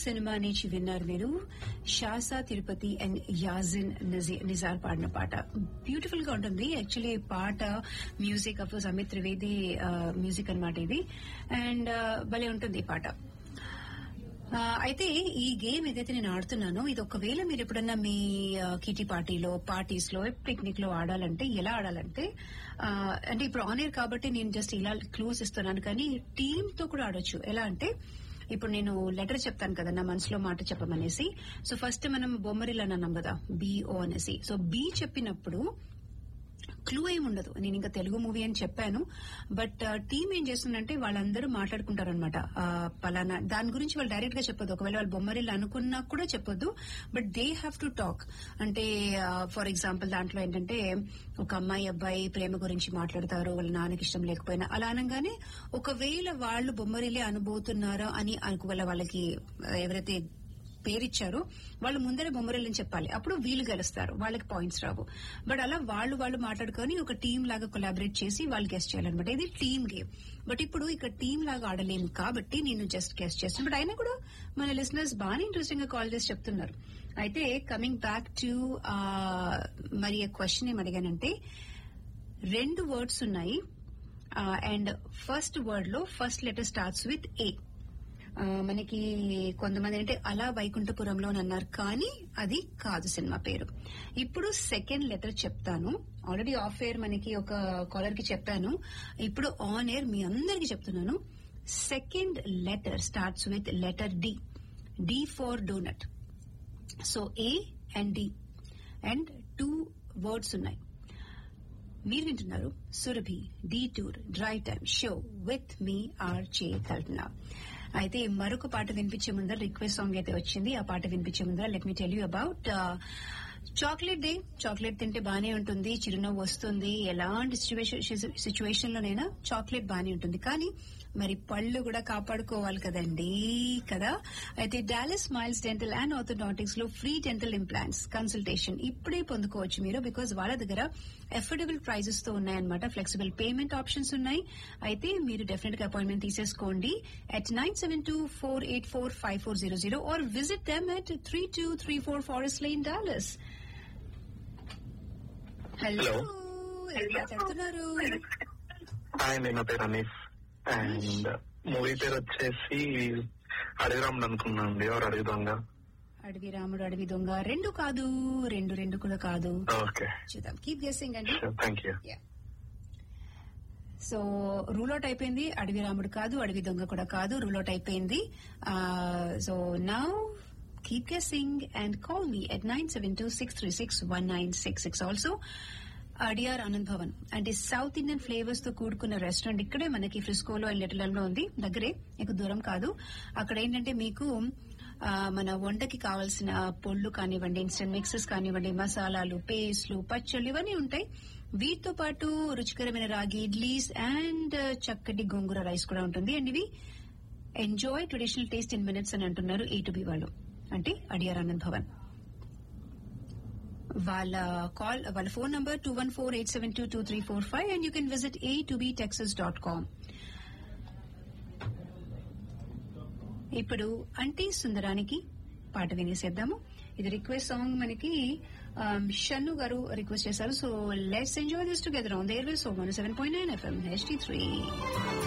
Cinema నుంచి విన్నారు మీరు షాసా తిరుపతి అండ్ యాజిన్ నజీ- నిజార్ పాడిన పాట బ్యూటిఫుల్ గా ఉంటుంది యాక్చువల్లీ పాట music of Amit Trivedi music అన్నమాట ఇది అండ్ భలే ఉంటుంది ఈ పాట ఆ, అయితే ఈ గేమ్ ఏదైతే నేను ఆడుతున్నానో ఇది ఒకవేళ మీరు ఎప్పుడన్నా మీ కిటీ పార్టీలో పార్టీస్ లో పిక్నిక్ లో ఆడాలంటే ఎలా ఆడాలంటే ఆ, అంటే ఇప్పుడు ఆన్ ఎయిర్ కాబట్టి నేను జస్ట్ ఇలా క్లూస్ ఇస్తున్నాను కానీ టీమ్ తో కూడా ఆడొచ్చు ఎలా అంటే ఇప్పుడు నేను లెటర్ చెప్తాను కదా నా మనసులో మాట చెప్పమనేసి సో ఫస్ట్ మనం బొమ్మరిల్ అని అన్నాం కదా బిఓ అనేసి సో బి చెప్పినప్పుడు క్లూ ఏమి ఉండదు నేను ఇంకా తెలుగు మూవీ అని చెప్పాను బట్ టీమ్ ఏం చేస్తుందంటే వాళ్ళందరూ మాట్లాడుకుంటారనమాట పలానా దాని గురించి వాళ్ళు డైరెక్ట్ గా చెప్పొద్దు ఒకవేళ వాళ్ళు బొమ్మరిల్లు అనుకున్నా కూడా చెప్పొద్దు but they have to talk అంటే ఫర్ ఎగ్జాంపుల్ దాంట్లో ఏంటంటే ఒక అమ్మాయి అబ్బాయి ప్రేమ గురించి మాట్లాడతారు వాళ్ళ నాన్నకి ఇష్టం లేకపోయినా అలా అనగానే ఒకవేళ వాళ్ళు బొమ్మరిల్లే అనుభూతున్నారో అని ఒకవేళ వాళ్ళకి ఆ, ఎవరైతే పేరిచ్చారు వాళ్ళు ముందరే బొమ్మరిల్లని చెప్పాలి అప్పుడు వీళ్ళు గెలుస్తారు వాళ్ళకి పాయింట్స్ రావు బట్ అలా వాళ్ళు వాళ్ళు మాట్లాడుకొని ఒక టీం లాగా కొలాబరేట్ చేసి వాళ్ళు గెస్ట్ చేయాలన్నమాట ఇది టీమ్ గేమ్ బట్ ఇప్పుడు ఇక్కడ టీం లాగా ఆడలేము కాబట్టి నేను జస్ట్ గెస్ట్ చేస్తాను బట్ అయినా కూడా మన లిసనర్స్ బాగానే ఇంట్రెస్టింగ్ గా కాల్ చేసి చెప్తున్నారు అయితే కమింగ్ బ్యాక్ టు మరి క్వశ్చన్ ఏం అడిగానంటే రెండు వర్డ్స్ ఉన్నాయి అండ్ ఫస్ట్ వర్డ్ లో first letter starts with A ఆ, మనకి కొంతమంది అంటే అలా వైకుంఠపురంలో అని అన్నారు కానీ అది కాదు సినిమా పేరు ఇప్పుడు సెకండ్ లెటర్ చెప్తాను ఆల్రెడీ ఆఫ్ ఎయిర్ మనకి ఒక కాలర్ కి చెప్పాను ఇప్పుడు ఆన్ ఎయిర్ మీ అందరికి చెప్తున్నాను second letter starts with letter D D for donut so A and D and two words ఉన్నాయి మీరు వింటున్నారు Surabhi detour drive time show with me R J Kalpana అయితే మరొక పాట వినిపించే ముందర రిక్వెస్ట్ సాంగ్ అయితే వచ్చింది ఆ పాట వినిపించే ముందర let me tell you about chocolate day chocolate తింటే బానే ఉంటుంది చిరునవ్వు వస్తుంది ఎలాంటి సిచ్యువేషన్ లోనైనా చాక్లెట్ బానే ఉంటుంది కానీ మరి పళ్ళు కూడా కాపాడుకోవాలి కదండి కదా అయితే Dallas smiles dental and orthodontics లో ఫ్రీ డెంటల్ ఇంప్లాంట్స్ కన్సల్టేషన్ ఇప్పుడే పొందుకోవచ్చు మీరు బికాజ్ వాళ్ళ దగ్గర అఫోర్డబుల్ ప్రైజెస్ తో ఉన్నాయన్నమాట ఫ్లెక్సిబుల్ పేమెంట్ ఆప్షన్స్ ఉన్నాయి అయితే మీరు డెఫినెట్ గా అపాయింట్మెంట్ తీసేసుకోండి at nine seven two four eight four five four zero zero or visit them at three two three four Forest Lane Dallas hello Hello. ఎలా చెప్తున్నారు hi అండి నా పేరు అనీఫ్ అండ్ మూవీ పేరు వచ్చేసి అడవిరాముడు అనుకున్నాను అండి ఎవరు అడవి దొంగ అడవి రాముడు అడవి దొంగ రెండు కాదు రెండు రెండు కూడా కాదు ఓకే చూద్దాం కీప్ గెస్సింగ్ అండి thank you so rule out అయిపోయింది అడవి రాముడు కాదు అడవి దొంగ కూడా కాదు రూల్ అవుట్ అయిపోయింది so now keep guessing and call me at nine seven two six three six one nine six six also Adyar Anand Bhavan అంటే సౌత్ ఇండియన్ ఫ్లేవర్స్ తో కూడుకున్న restaurant ఇక్కడే మనకి ఫ్రిస్కోలో అండ్ లిటిల్ లో ఉంది దగ్గరే ఎక్కువ దూరం కాదు అక్కడ ఏంటంటే మీకు ఆ, మన వంటకి కావాల్సిన పొళ్ళు కానివ్వండి ఇన్స్టెంట్ మిక్సెస్ కానివ్వండి మసాలాలు పేస్ట్లు పచ్చళ్ళు ఇవన్నీ ఉంటాయి వీటితో పాటు రుచికరమైన రాగి ఇడ్లీస్ అండ్ చక్కటి గోంగూర రైస్ కూడా ఉంటుంది అండ్ ఇవి enjoy traditional taste in minutes అని అంటున్నారు ఏ టు బి వాళ్ళు అంటే అడియార్ ఆనంద్ భవన్ వాళ్ళ కాల్ వాళ్ళ phone number two one four eight seven two two three four five and you can visit A two B Texas dot com ఇప్పుడు అంటే సుందరానికి పాట వినేసేద్దాము ఇది రిక్వెస్ట్ సాంగ్ మనకి um, షన్ను గారు రిక్వెస్ట్ చేశారు so let's enjoy this together on there will so one seven point nine FM HT three